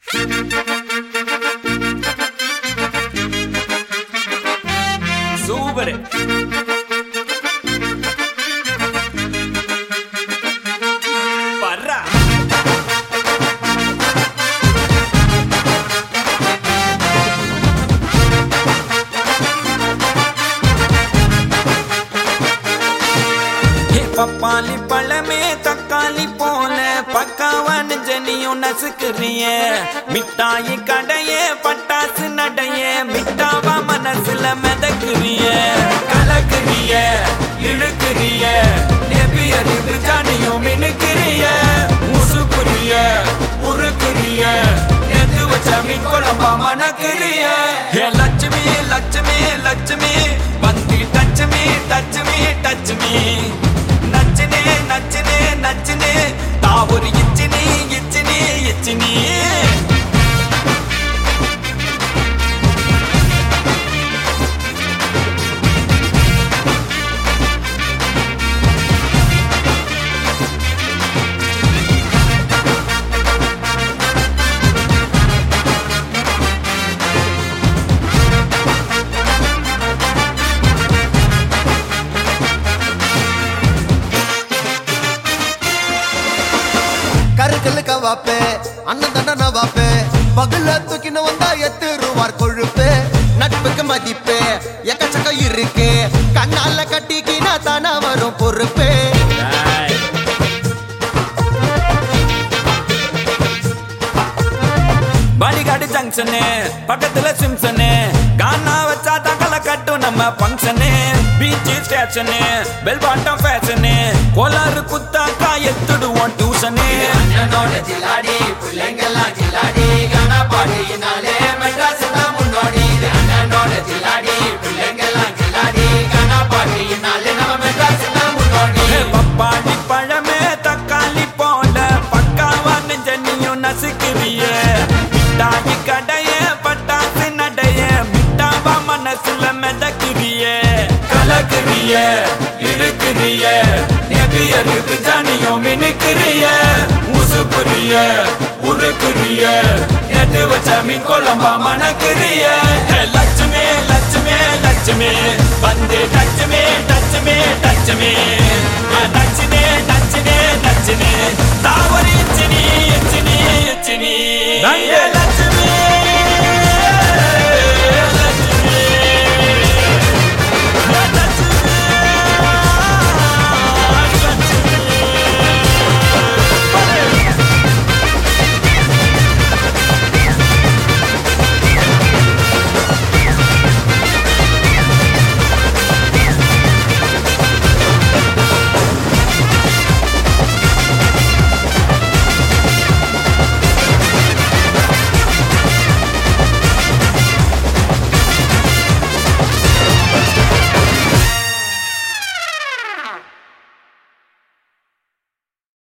super பர்றா ஹே பப்பாளி பழமே தக்காளி போல பக்காவான ஜனியும் நசுக்குறிய மிட்டாயி கடையே பட்டாசு நடைய மிட்டாவா மனசுல மிதக்குறிய கலக்குறிய இழுக்குறிய நெபியறிவு ஜானியும் மினுக்குறிய முசுக்குறிய உருக்குறிய எது வச்ச மீன் குழம்பா மணக்குறிய ஹே லட்சுமி லட்சுமி லட்சுமி வந்து touch me touch me touch me நச்சுனே நச்சுனே நச்சுனே தாவூர் இச்சினி இச்சினி இச்சினி கருக்கல்லு கவாப்பே அண்ணன் தண்டன வாப்பே பகல்ல தூக்கின வந்தா எத்து ரூபார் கொழுப்பு நட்புக்கு மதிப்பு எக்கச்சக்கம் இருக்கு கண்ணால கட்டிக்கினா தானா வரும் பொறுப்பு பாடிகாடு ஜங்ஷனு பக்கத்துல சிம்சனு கானா வச்சா தகல கட்டும் நம்ம function beach station bell bottom fashion கோலாறு குத்தாக்கா எத்துடுவோம் டியூஷனு அண்ணனோட ஜில்லாடி பிள்ளைங்கெல்லாம் ஜில்லாடி கானா பாடினாலே மெட்ராஸ் தான் முன்னோடி இது அண்ணனோட ஜில்லாடி பிள்ளைங்கெல்லாம் ஜில்லாடி கானா பாடினாலே நம்ம மெட்ராஸ் தான் முன்னோடி ஏ பப்பாளி பழமே தக்காளி போல பக்காவா நெஞ்சனியும் நசுக்குறிய மிட்டாயி கடைய பட்டாசு நடைய மிட்டாவா மனசுல மிதக்குறிய கலக்குறிய இழுக்குறிய நெபியருக்கு ஜானியும் மினுக்குறிய உசுப்புறிய உருக்குறிய எது வச்ச மீன் குழம்பா மணக்குறிய ஏ லட்சுமி லட்சுமி லட்சுமி வந்து டச்சுமே டச்சுமே டச்சுமே நச்சுனே நச்சுனே நச்சுனே தாவரி இச்சினி இச்சினி இச்சினி